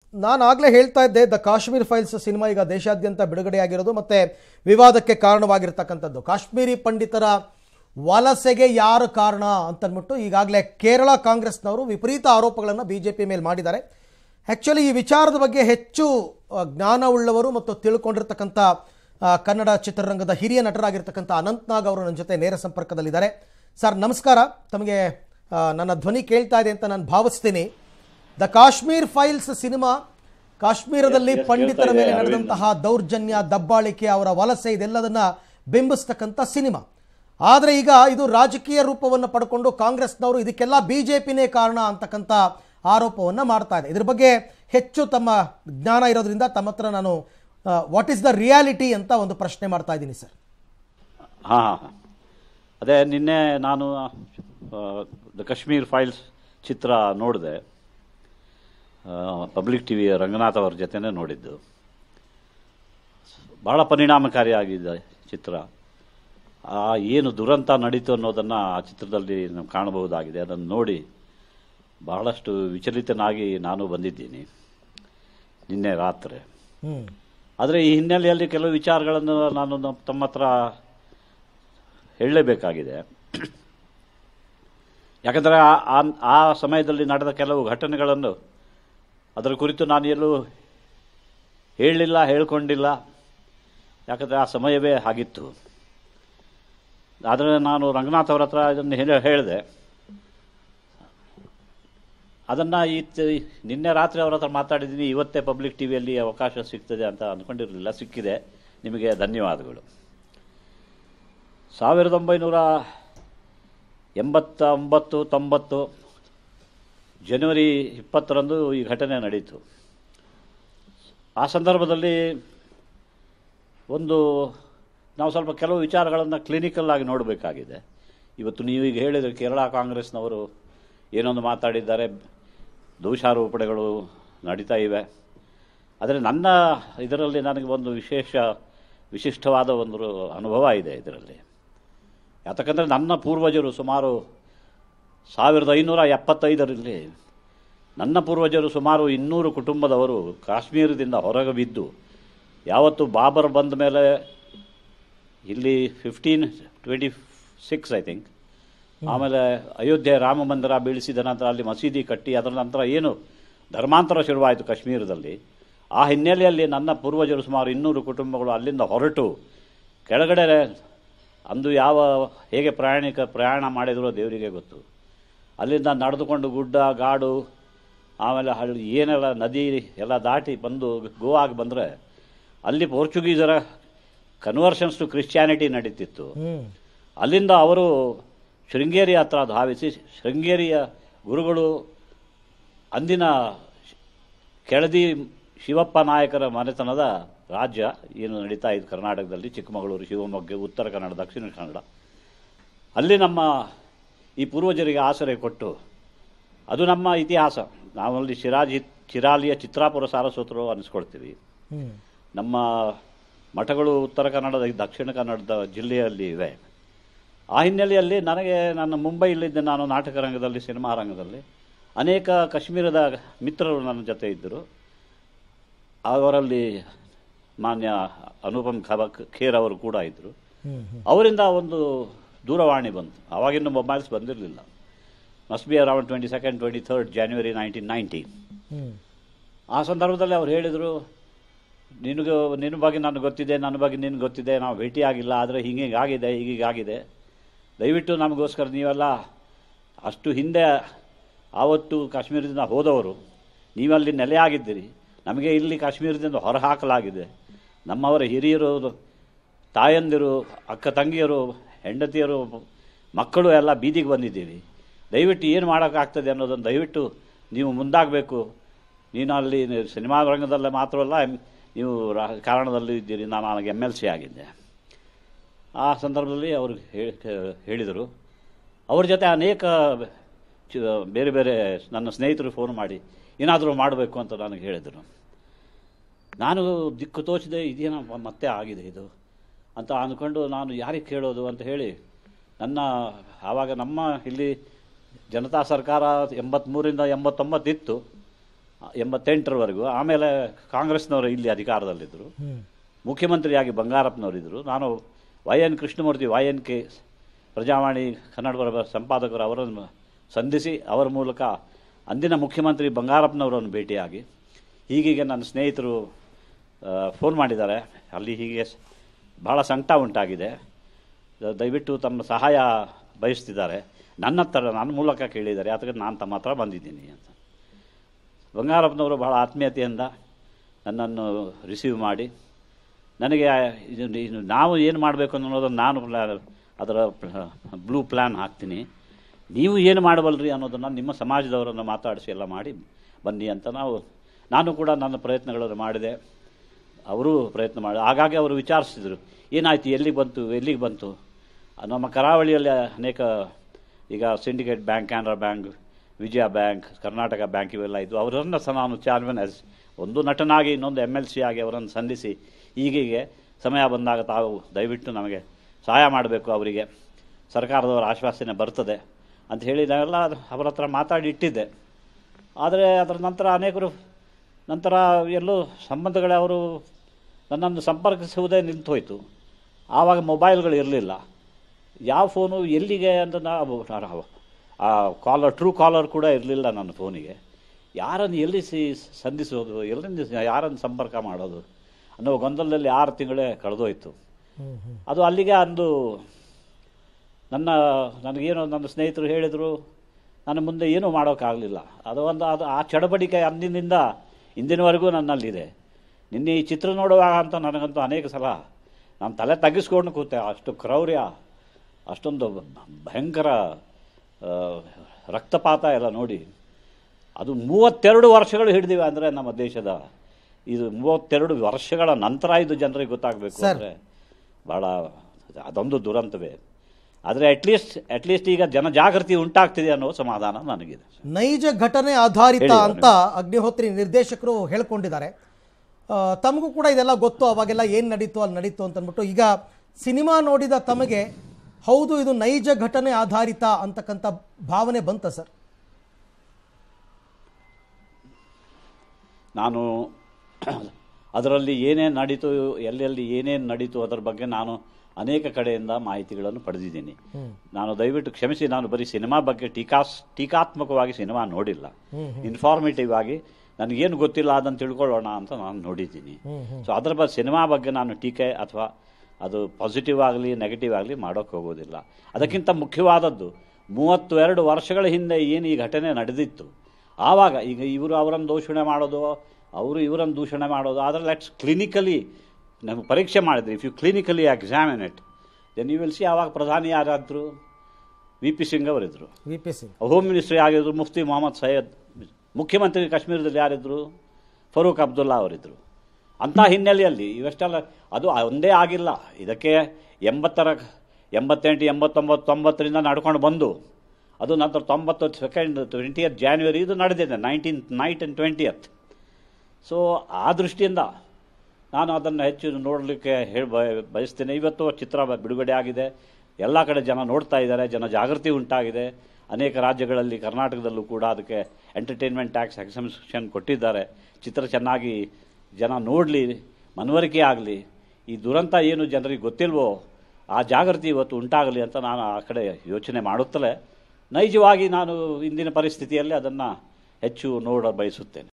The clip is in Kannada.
ನಾನು ಆಗಲೇ ಹೇಳ್ತಾ ಇದ್ದೆ ದ ಕಾಶ್ಮೀರ್ ಫೈಲ್ಸ್ ಸಿನಿಮಾ ಈಗ ದೇಶಾದ್ಯಂತ ಬಿಡುಗಡೆಯಾಗಿರೋದು ಮತ್ತೆ ವಿವಾದಕ್ಕೆ ಕಾರಣವಾಗಿರ್ತಕ್ಕಂಥದ್ದು ಕಾಶ್ಮೀರಿ ಪಂಡಿತರ ವಲಸೆಗೆ ಯಾರು ಕಾರಣ ಅಂತನ್ಬಿಟ್ಟು ಈಗಾಗಲೇ ಕೇರಳ ಕಾಂಗ್ರೆಸ್ನವರು ವಿಪರೀತ ಆರೋಪಗಳನ್ನು ಬಿ ಜೆ ಪಿ ಮೇಲೆ ಮಾಡಿದ್ದಾರೆ ಆ್ಯಕ್ಚುಲಿ ಈ ವಿಚಾರದ ಬಗ್ಗೆ ಹೆಚ್ಚು ಆ, ಜ್ಞಾನವುಳ್ಳವರು ಮತ್ತು ತಿಳ್ಕೊಂಡಿರ್ತಕ್ಕಂಥ ಆ, ಕನ್ನಡ ಚಿತ್ರರಂಗದ ಹಿರಿಯ ನಟರಾಗಿರ್ತಕ್ಕಂಥ ಅನಂತ್ನಾಗ್ ಅವರು ನನ್ನ ಜೊತೆ ನೇರ ಸಂಪರ್ಕದಲ್ಲಿದ್ದಾರೆ ಸರ್ ನಮಸ್ಕಾರ ತಮಗೆ ಆ, ನನ್ನ ಧ್ವನಿ ಕೇಳ್ತಾ ಇದೆ ಅಂತ ನಾನು ಭಾವಿಸ್ತೀನಿ ದ ಕಾಶ್ಮೀರ್ ಫೈಲ್ಸ್ ಸಿನಿಮಾ ಕಾಶ್ಮೀರದಲ್ಲಿ Yes, yes, ಪಂಡಿತರ ಕೇಳ್ತಾ ಇದೆ, ಮೇಲೆ ಅರವಿಂದ್. ನಡೆದಂತಹ ದೌರ್ಜನ್ಯ ದಬ್ಬಾಳಿಕೆ ಅವರ ವಲಸೆ ಇದೆಲ್ಲದನ್ನ ಬಿಂಬಿಸ್ತಕ್ಕಂಥ ಸಿನಿಮಾ ಆದರೆ ಈಗ ಇದು ರಾಜಕೀಯ ರೂಪವನ್ನು ಪಡ್ಕೊಂಡು ಕಾಂಗ್ರೆಸ್ನವರು ಇದಕ್ಕೆಲ್ಲ ಬಿಜೆಪಿನೇ ಕಾರಣ ಅಂತಕ್ಕಂಥ ಆರೋಪವನ್ನು ಮಾಡ್ತಾ ಇದೆ ಇದ್ರ ಬಗ್ಗೆ ಹೆಚ್ಚು ತಮ್ಮ ಜ್ಞಾನ ಇರೋದ್ರಿಂದ ತಮ್ಮ ಹತ್ರ ನಾನು ವಾಟ್ ಈಸ್ ದ ರಿಯಾಲಿಟಿ ಅಂತ ಒಂದು ಪ್ರಶ್ನೆ ಮಾಡ್ತಾ ಇದ್ದೀನಿ ಸರ್ ಹಾಂ ಹಾಂ ಅದೇ ನಿನ್ನೆ ನಾನು ದ ಕಾಶ್ಮೀರ್ ಫೈಲ್ಸ್ ಚಿತ್ರ ನೋಡಿದೆ ಪಬ್ಲಿಕ್ ಟಿ ವಿಯ ರಂಗನಾಥ್ ಅವ್ರ ಜೊತೆನೇ ನೋಡಿದ್ದು ಬಹಳ ಪರಿಣಾಮಕಾರಿಯಾಗಿದೆ ಚಿತ್ರ ಆ ಏನು ದುರಂತ ನಡೀತು ಅನ್ನೋದನ್ನು ಆ ಚಿತ್ರದಲ್ಲಿ ನಾವು ಕಾಣಬಹುದಾಗಿದೆ ಅದನ್ನು ನೋಡಿ ಬಹಳಷ್ಟು ವಿಚಲಿತನಾಗಿ ನಾನು ಬಂದಿದ್ದೀನಿ ನಿನ್ನೆ ರಾತ್ರಿ ಹ್ಮ್ ಆದರೆ ಈ ಹಿನ್ನೆಲೆಯಲ್ಲಿ ಕೆಲವು ವಿಚಾರಗಳನ್ನು ನಾನು ನಮ್ಮ- ತಮ್ಮ ಹತ್ರ ಹೇಳಲೇಬೇಕಾಗಿದೆ ಯಾಕಂದರೆ ಆ- ಆ- ಆ ಸಮಯದಲ್ಲಿ ನಡೆದ ಕೆಲವು ಘಟನೆಗಳನ್ನು ಅದರ ಕುರಿತು ನಾನು ಎಲ್ಲೂ ಹೇಳಲಿಲ್ಲ ಹೇಳ್ಕೊಂಡಿಲ್ಲ ಯಾಕಂದರೆ ಆ ಸಮಯವೇ ಆಗಿತ್ತು ಆದರೆ ನಾನು ರಂಗನಾಥ್ ಅವರ ಹತ್ರ ಇದನ್ನು ಹೇಳ- ಹೇಳಿದೆ ಅದನ್ನು ಈ ತ- ನಿನ್ನೆ ರಾತ್ರಿ ಅವ್ರ ಹತ್ರ ಮಾತಾಡಿದ್ದೀನಿ ಇವತ್ತೇ ಪಬ್ಲಿಕ್ ಟಿ ವಿಯಲ್ಲಿ ಅವಕಾಶ ಸಿಗ್ತದೆ ಅಂತ ಅಂದ್ಕೊಂಡಿರಲಿಲ್ಲ ಸಿಕ್ಕಿದೆ ನಿಮಗೆ ಧನ್ಯವಾದಗಳು ಸಾವಿರದ ಒಂಬೈನೂರ ಎಂಬತ್ತ ಒಂಬತ್ತು ತೊಂಬತ್ತು ಜನವರಿ ಇಪ್ಪತ್ತರಂದು ಈ ಘಟನೆ ನಡೀತು ಆ ಸಂದರ್ಭದಲ್ಲಿ ಒಂದು ನಾವು ಸ್ವಲ್ಪ ಕೆಲವು ವಿಚಾರಗಳನ್ನು ಕ್ಲಿನಿಕಲ್ ಆಗಿ ನೋಡಬೇಕಾಗಿದೆ ಇವತ್ತು ನೀವು ಈಗ ಹೇಳಿದರೆ ಕೇರಳ ಕಾಂಗ್ರೆಸ್ನವರು ಏನೊಂದು ಮಾತಾಡಿದ್ದಾರೆ ದೋಷಾರೋಪಣೆಗಳು ನಡೀತಾ ಇವೆ ಆದರೆ ನನ್ನ ಇದರಲ್ಲಿ ನನಗೆ ಒಂದು ವಿಶೇಷ ವಿಶಿಷ್ಟವಾದ ಒಂದು ಅನುಭವ ಇದೆ ಇದರಲ್ಲಿ ಯಾತಕ್ಕಂದರೆ ನನ್ನ ಪೂರ್ವಜರು ಸುಮಾರು ಸಾವಿರದ ಐನೂರ ಎಪ್ಪತ್ತೈದರಲ್ಲಿ ನನ್ನ ಪೂರ್ವಜರು ಸುಮಾರು ಇನ್ನೂರು ಕುಟುಂಬದವರು ಕಾಶ್ಮೀರದಿಂದ ಹೊರಗೆ ಬಿದ್ದು ಯಾವತ್ತು ಬಾಬರ್ ಬಂದ ಮೇಲೆ ಇಲ್ಲಿ fifteen twenty six I think ಆಮೇಲೆ ಅಯೋಧ್ಯೆ ರಾಮ ಮಂದಿರ ಬೀಳಿಸಿದ ನಂತರ ಅಲ್ಲಿ ಮಸೀದಿ ಕಟ್ಟಿ ಅದರ ನಂತರ ಏನು ಧರ್ಮಾಂತರ ಶುರುವಾಯಿತು ಕಾಶ್ಮೀರದಲ್ಲಿ ಆ ಹಿನ್ನೆಲೆಯಲ್ಲಿ ನನ್ನ ಪೂರ್ವಜರು ಸುಮಾರು ಇನ್ನೂರು ಕುಟುಂಬಗಳು ಅಲ್ಲಿಂದ ಹೊರಟು ಕೆಳಗಡೆ ಅಂದು ಯಾವ ಹೇಗೆ ಪ್ರಯಾಣಿಕ ಪ್ರಯಾಣ ಮಾಡಿದರೋ ದೇವರಿಗೆ ಗೊತ್ತು ಅಲ್ಲಿಂದ ನಡೆದುಕೊಂಡು ಗುಡ್ಡ ಗಾಡು ಆಮೇಲೆ ಹಳ್ಳಿ ಏನೆಲ್ಲ ನದಿ ಎಲ್ಲ ದಾಟಿ ಬಂದು ಗೋವಾಗೆ ಬಂದರೆ ಅಲ್ಲಿ ಪೋರ್ಚುಗೀಸರ ಕನ್ವರ್ಷನ್ಸ್ ಟು ಕ್ರಿಶ್ಚಿಯಾನಿಟಿ ನಡೀತಿತ್ತು ಹ್ಮ್ ಅಲ್ಲಿಂದ ಅವರು ಶೃಂಗೇರಿ ಹತ್ರ ಧಾವಿಸಿ ಶೃಂಗೇರಿಯ ಗುರುಗಳು ಅಂದಿನ ಕೆಳದಿ ಶಿವಪ್ಪ ನಾಯಕರ ಮನೆತನದ ರಾಜ್ಯ ಏನು ನಡೀತಾ ಇತ್ತು ಕರ್ನಾಟಕದಲ್ಲಿ ಚಿಕ್ಕಮಗಳೂರು ಶಿವಮೊಗ್ಗ ಉತ್ತರ ಕನ್ನಡ ದಕ್ಷಿಣ ಕನ್ನಡ ಅಲ್ಲಿ ನಮ್ಮ ಈ ಪೂರ್ವಜರಿಗೆ ಆಸರೆ ಕೊಟ್ಟು ಅದು ನಮ್ಮ ಇತಿಹಾಸ ನಾವಲ್ಲಿ ಶಿರಾಜಿ ಚಿರಾಲಿಯ ಚಿತ್ರಾಪುರ ಸಾರಸ್ವತರು ಅನಿಸ್ಕೊಳ್ತೀವಿ ಹ್ಮ್ ನಮ್ಮ ಮಠಗಳು ಉತ್ತರ ಕನ್ನಡದ ದಕ್ಷಿಣ ಕನ್ನಡದ ಜಿಲ್ಲೆಯಲ್ಲಿ ಇವೆ ಆ ಹಿನ್ನೆಲೆಯಲ್ಲಿ ನನಗೆ ನನ್ನ ಮುಂಬೈಲಿದ್ದ ನಾನು ನಾಟಕ ರಂಗದಲ್ಲಿ ಸಿನಿಮಾ ರಂಗದಲ್ಲಿ ಅನೇಕ ಕಾಶ್ಮೀರದ ಮಿತ್ರರು ನನ್ನ ಜೊತೆ ಇದ್ದರು ಅವರಲ್ಲಿ ಮಾನ್ಯ ಅನುಪಮ್ ಖಬ ಖೇರ್ ಅವರು ಕೂಡ ಇದ್ದರು ಹ್ಮ್ ಹ್ಮ್ ಅವರಿಂದ ಒಂದು ದೂರವಾಣಿ ಬಂತು ಆವಾಗಿನ್ನು ಮೊಬೈಲ್ಸ್ ಬಂದಿರಲಿಲ್ಲ must be around twenty second twenty third January nineteen ninety hmm ಆ ಸಂದರ್ಭದಲ್ಲಿ ಅವ್ರು ಹೇಳಿದರು ನಿನಗೆ ನಿನ್ನ ಬಗ್ಗೆ ನನಗೆ ಗೊತ್ತಿದೆ ನನ್ನ ಬಗ್ಗೆ ನಿನಗೆ ಗೊತ್ತಿದೆ ನಾವು ಭೇಟಿಯಾಗಿಲ್ಲ ಆದರೆ ಹಿಂಗೆ ಆಗಿದೆ ಹೀಗೀಗಾಗಿದೆ ದಯವಿಟ್ಟು ನಮಗೋಸ್ಕರ ನೀವೆಲ್ಲ ಅಷ್ಟು ಹಿಂದೆ ಆವತ್ತು ಕಾಶ್ಮೀರದಿಂದ ಹೋದವರು ನೀವಲ್ಲಿ ನೆಲೆಯಾಗಿದ್ದೀರಿ ನಮಗೆ ಇಲ್ಲಿ ಕಾಶ್ಮೀರದಿಂದ ಹೊರಹಾಕಲಾಗಿದೆ ನಮ್ಮವರ ಹಿರಿಯರು ತಾಯಂದಿರು ಅಕ್ಕ ತಂಗಿಯರು ಹೆಂಡತಿಯರು ಮಕ್ಕಳು ಎಲ್ಲ ಬೀದಿಗೆ ಬಂದಿದ್ದೀವಿ ದಯವಿಟ್ಟು ಏನು ಮಾಡೋಕ್ಕಾಗ್ತದೆ ಅನ್ನೋದನ್ನು ದಯವಿಟ್ಟು ನೀವು ಮುಂದಾಗಬೇಕು ನೀನು ಅಲ್ಲಿ ಸಿನಿಮಾ ರಂಗದಲ್ಲೇ ಮಾತ್ರವಲ್ಲ ಎಮ್- ನೀವು ರಾ ಕಾರಣದಲ್ಲೂ ಇದ್ದೀರಿ ನಾನು ನನಗೆ ಎಮ್ ಎಲ್ ಸಿ ಆಗಿದ್ದೆ ಆ ಸಂದರ್ಭದಲ್ಲಿ ಅವರು ಹೇ- ಹೇಳಿದರು ಅವ್ರ ಜೊತೆ ಅನೇಕ ಚ- ಬೇರೆ ಬೇರೆ ನನ್ನ ಸ್ನೇಹಿತರು ಫೋನ್ ಮಾಡಿ ಏನಾದರೂ ಮಾಡಬೇಕು ಅಂತ ನನಗೆ ಹೇಳಿದರು ನಾನು ದಿಕ್ಕು ತೋಚದೆ ಇದೇನೋ ಮತ್ತೆ ಆಗಿದೆ ಇದು ಅಂತ ಅಂದ್ಕೊಂಡು ನಾನು ಯಾರಿಗೆ ಕೇಳೋದು ಅಂತ ಹೇಳಿ ನನ್ನ ಆವಾಗ ನಮ್ಮ ಇಲ್ಲಿ ಜನತಾ ಸರ್ಕಾರ ಎಂಬತ್ತ್ಮೂರಿಂದ ಎಂಬತ್ತೊಂಬತ್ತಿತ್ತು ಎಂಬತ್ತೆಂಟರವರೆಗೂ ಆಮೇಲೆ ಕಾಂಗ್ರೆಸ್ನವರು ಇಲ್ಲಿ ಅಧಿಕಾರದಲ್ಲಿದ್ದರು ಮುಖ್ಯಮಂತ್ರಿಯಾಗಿ ಬಂಗಾರಪ್ಪನವರಿದ್ದರು ನಾನು Y N Krishnamurthy Y N K Prajavani ಕನ್ನಡಪರ ಸಂಪಾದಕರು ಅವರನ್ನು ಸಂಧಿಸಿ ಅವರ ಮೂಲಕ ಅಂದಿನ ಮುಖ್ಯಮಂತ್ರಿ ಬಂಗಾರಪ್ಪನವರನ್ನು ಭೇಟಿಯಾಗಿ ಹೀಗೀಗೆ ನನ್ನ ಸ್ನೇಹಿತರು ಫೋನ್ ಮಾಡಿದ್ದಾರೆ ಅಲ್ಲಿ ಹೀಗೆ ಸ್- ಬಹಳ ಸಂಕಟ ಉಂಟಾಗಿದೆ ದ- ದಯವಿಟ್ಟು ತಮ್ಮ ಸಹಾಯ ಬಯಸ್ತಿದ್ದಾರೆ ನನ್ನ ಹತ್ರ ನನ್ನ ಮೂಲಕ ಕೇಳಿದ್ದಾರೆ ಅದಕ್ಕೆ ನಾನು ತಮ್ಮ ಹತ್ರ ಬಂದಿದ್ದೀನಿ ಅಂತ ಬಂಗಾರಪ್ಪನವರು ಬಹಳ ಆತ್ಮೀಯತೆಯಿಂದ ನನ್ನನ್ನು ರಿಸೀವ್ ಮಾಡಿ ನನಗೆ ಇದು ಇದು ನಾವು ಏನು ಮಾಡಬೇಕು ಅನ್ನೋದನ್ನು ನಾನು ಪ್ಲಾ ಅದರ ಬ್ಲೂ ಪ್ಲ್ಯಾನ್ ಹಾಕ್ತೀನಿ ನೀವು ಏನು ಮಾಡಬಲ್ರಿ ಅನ್ನೋದನ್ನು ನಿಮ್ಮ ಸಮಾಜದವರನ್ನು ಮಾತಾಡಿಸಿ ಎಲ್ಲ ಮಾಡಿ ಬನ್ನಿ ಅಂತ ನಾವು ನಾನು ಕೂಡ ನನ್ನ ಪ್ರಯತ್ನಗಳನ್ನು ಮಾಡಿದೆ ಅವರು ಪ್ರಯತ್ನ ಮಾಡಿ ಹಾಗಾಗಿ ಅವರು ವಿಚಾರಿಸಿದರು ಏನಾಯ್ತು ಎಲ್ಲಿಗೆ ಬಂತು ಎಲ್ಲಿಗೆ ಬಂತು ನಮ್ಮ ಕರಾವಳಿಯಲ್ಲಿ ಅನೇಕ ಈಗ Syndicate Bank Canara Bank Vijaya Bank Karnataka Bank ಇವೆಲ್ಲ ಇದ್ದು ಅವರನ್ನು ಸಹ ನಾನು ಚಾರ್ಮನ್ ಆಸ್ ಒಂದು ನಟನಾಗಿ ಇನ್ನೊಂದು ಎಮ್ ಎಲ್ ಸಿ ಆಗಿ ಅವರನ್ನು ಸಂಧಿಸಿ ಹೀಗೀಗೆ ಸಮಯ ಬಂದಾಗ ತಾವು ದಯವಿಟ್ಟು ನಮಗೆ ಸಹಾಯ ಮಾಡಬೇಕು ಅವರಿಗೆ ಸರ್ಕಾರದವರ ಆಶ್ವಾಸನೆ ಬರ್ತದೆ ಅಂತ ಹೇಳಿ ನಾವೆಲ್ಲ ಅವರ ಹತ್ರ ಮಾತಾಡಿ ಇಟ್ಟಿದ್ದೆ ಆದರೆ ಅದರ ನಂತರ ಅನೇಕರು ನಂತರ ಎಲ್ಲೋ ಸಂಬಂಧಗಳೇ ಅವರು ನನ್ನನ್ನು ಸಂಪರ್ಕಿಸುವುದೇ ನಿಂತು ಹೋಯಿತು ಆವಾಗ ಮೊಬೈಲ್ಗಳು ಇರಲಿಲ್ಲ ಯಾವ ಫೋನು ಎಲ್ಲಿಗೆ ಅಂತ ನಾವು ಆ ಕಾಲರ್ ಟ್ರೂ ಕಾಲರ್ ಕೂಡ ಇರಲಿಲ್ಲ ನನ್ನ ಫೋನಿಗೆ ಯಾರನ್ನು ಎಲ್ಲಿ ಸಿ ಸಂಧಿಸೋದು ಎಲ್ಲಿಂದ ಯಾರನ್ನು ಸಂಪರ್ಕ ಮಾಡೋದು ಅನ್ನೋ ಗೊಂದಲದಲ್ಲಿ ಆರು ತಿಂಗಳೇ ಕಳೆದೋಯ್ತು ಅದು ಅಲ್ಲಿಗೆ ಅಂದು ನನ್ನ ನನಗೇನು ನನ್ನ ಸ್ನೇಹಿತರು ಹೇಳಿದರು ನನ್ನ ಮುಂದೆ ಏನೂ ಮಾಡೋಕ್ಕಾಗಲಿಲ್ಲ ಅದು ಒಂದು ಅದು ಆ ಚಡಬಡಿಕೆ ಅಂದಿನಿಂದ ಇಂದಿನವರೆಗೂ ನನ್ನಲ್ಲಿದೆ ನಿನ್ನೆ ಈ ಚಿತ್ರ ನೋಡುವಾಗ ಅಂತ ನನಗಂತೂ ಅನೇಕ ಸಲ ನಾನು ತಲೆ ತಗ್ಗಿಸ್ಕೊಂಡು ಕೂತೆ ಅಷ್ಟು ಕ್ರೌರ್ಯ ಅಷ್ಟೊಂದು ಭಯಂಕರ ಆ, ರಕ್ತಪಾತ ಎಲ್ಲ ನೋಡಿ ಅದು ಮೂವತ್ತೆರಡು ವರ್ಷಗಳು ಹಿಡಿದಿವೆ ಅಂದರೆ ನಮ್ಮ ದೇಶದ ಇದು ಮೂವತ್ತೆರಡು ವರ್ಷಗಳ ನಂತರ ಇದು ಜನರಿಗೆ ಗೊತ್ತಾಗಬೇಕು ಸರ್. ಅಂದರೆ ಭಾಳ ಅದೊಂದು ದುರಂತವೇ ಆದರೆ ಅಟ್ಲೀಸ್ಟ್ ಅಟ್ಲೀಸ್ಟ್ ಈಗ ಜನಜಾಗೃತಿ ಉಂಟಾಗ್ತಿದೆ ಅನ್ನೋ ಸಮಾಧಾನ ನನಗಿದೆ ನೈಜ ಘಟನೆ ಆಧಾರಿತ ಹೇಳಿ ಅಂತ ಅಗ್ನಿಹೋತ್ರಿ ನಿರ್ದೇಶಕರು ಹೇಳ್ಕೊಂಡಿದ್ದಾರೆ ಆ, ತಮಗೂ ಕೂಡ ಇದೆಲ್ಲ ಗೊತ್ತು ಅವಾಗೆಲ್ಲ ಏನು ನಡೀತು ಅಲ್ಲಿ ನಡೀತು ಅಂತ ಅಂದ್ಬಿಟ್ಟು ಈಗ ಸಿನಿಮಾ ನೋಡಿದ ತಮಗೆ ಹೌದು ಇದು ನೈಜ ಘಟನೆ ಆಧಾರಿತ ಅಂತಕ್ಕಂಥ ಭಾವನೆ ಬಂತ ಸರ್ ನಾನು ಅದರಲ್ಲಿ ಏನೇನು ನಡೀತು ಎಲ್ಲೆಲ್ಲಿ ಏನೇನು ನಡೀತು ಅದರ ಬಗ್ಗೆ ನಾನು ಅನೇಕ ಕಡೆಯಿಂದ ಮಾಹಿತಿಗಳನ್ನು ಪಡೆದಿದ್ದೀನಿ ನಾನು ದಯವಿಟ್ಟು ಕ್ಷಮಿಸಿ ನಾನು ಬರೀ ಸಿನಿಮಾ ಬಗ್ಗೆ ಟೀಕಾಸ್ ಟೀಕಾತ್ಮಕವಾಗಿ ಸಿನಿಮಾ ನೋಡಿಲ್ಲ ಇನ್ಫಾರ್ಮೇಟಿವ್ ಆಗಿ ನನಗೇನು ಗೊತ್ತಿಲ್ಲ ಅದನ್ನು ತಿಳ್ಕೊಳ್ಳೋಣ ಅಂತ ನಾನು ನೋಡಿದ್ದೀನಿ ಸೊ ಅದರ ಬಗ್ಗೆ ಸಿನಿಮಾ ಬಗ್ಗೆ ನಾನು ಟೀಕೆ ಅಥವಾ ಅದು ಪಾಸಿಟಿವ್ ಆಗಲಿ ನೆಗೆಟಿವ್ ಆಗಲಿ ಮಾಡೋಕ್ಕೆ ಹೋಗೋದಿಲ್ಲ ಅದಕ್ಕಿಂತ ಮುಖ್ಯವಾದದ್ದು ಮೂವತ್ತು ಎರಡು ವರ್ಷಗಳ ಹಿಂದೆ ಏನು ಈ ಘಟನೆ ನಡೆದಿತ್ತು ಆವಾಗ ಈಗ ಇವರು ಅವರನ್ನು ದೂಷಣೆ ಮಾಡೋದು ಅವರು ಇವರನ್ನು ದೂಷಣೆ ಮಾಡೋದು ಆದರೆ ಲೆಟ್ಸ್ ಕ್ಲಿನಿಕಲಿ ನಮಗೆ ಪರೀಕ್ಷೆ ಮಾಡಿದ್ರಿ if you clinically examine it then you will see ಆವಾಗ ಪ್ರಧಾನಿ ಯಾರಾದ್ರು ವಿ ಪಿ ಸಿಂಗ್ ಅವರಿದ್ದರು V P Singh home ministry ಆಗಿದ್ರು ಮುಫ್ತಿ ಮೊಹಮ್ಮದ್ ಸೈಯದ್ ಮುಖ್ಯಮಂತ್ರಿ ಕಾಶ್ಮೀರದಲ್ಲಿ ಯಾರಿದ್ರು ಫರೂಕ್ ಅಬ್ದುಲ್ಲಾ ಅವರಿದ್ದರು ಅಂಥ ಹಿನ್ನೆಲೆಯಲ್ಲಿ ಇವೆಷ್ಟೆಲ್ಲ ಅದು ಒಂದೇ ಆಗಿಲ್ಲ ಇದಕ್ಕೆ ಎಂಬತ್ತರ ಎಂಬತ್ತೆಂಟು ಎಂಬತ್ತೊಂಬತ್ತು ತೊಂಬತ್ತರಿಂದ ನಡ್ಕೊಂಡು ಬಂದು ಅದು ನಂತರ ತೊಂಬತ್ತು ಸೆಕೆಂಡ್ ಟ್ವೆಂಟಿಯತ್ ಜಾನ್ವರಿ ಇದು ನಡೆದಿದೆ nineteen ninety and twentieth so ಆ ದೃಷ್ಟಿಯಿಂದ ನಾನು ಅದನ್ನು ಹೆಚ್ಚು ನೋಡಲಿಕ್ಕೆ ಹೇಳಿ ಬಯಸ್ತೇನೆ ಇವತ್ತು ಚಿತ್ರ ಬ- ಬಿಡುಗಡೆ ಆಗಿದೆ ಎಲ್ಲ ಕಡೆ ಜನ ನೋಡ್ತಾ ಇದ್ದಾರೆ ಜನ ಜಾಗೃತಿ ಉಂಟಾಗಿದೆ ಅನೇಕ ರಾಜ್ಯಗಳಲ್ಲಿ ಕರ್ನಾಟಕದಲ್ಲೂ ಕೂಡ ಅದಕ್ಕೆ ಎಂಟರ್ಟೈನ್ಮೆಂಟ್ ಟ್ಯಾಕ್ಸ್ ಎಕ್ಸಮ್ಷನ್ ಕೊಟ್ಟಿದ್ದಾರೆ ಚಿತ್ರ ಚೆನ್ನಾಗಿ ಜನ ನೋಡಲಿ ಮನವರಿಕೆ ಆಗಲಿ ಈ ದುರಂತ ಏನು ಜನರಿಗೆ ಗೊತ್ತಿಲ್ವೋ ಆ ಜಾಗೃತಿ ಇವತ್ತು ಉಂಟಾಗಲಿ ಅಂತ ನಾನು ಆ ಕಡೆ ಯೋಚನೆ ಮಾಡುತ್ತಲೇ ನೈಜವಾಗಿ ನಾನು ಇಂದಿನ ಪರಿಸ್ಥಿತಿಯಲ್ಲಿ ಅದನ್ನು ಹೆಚ್ಚು ನೋಡ ಬಯಸುತ್ತೇನೆ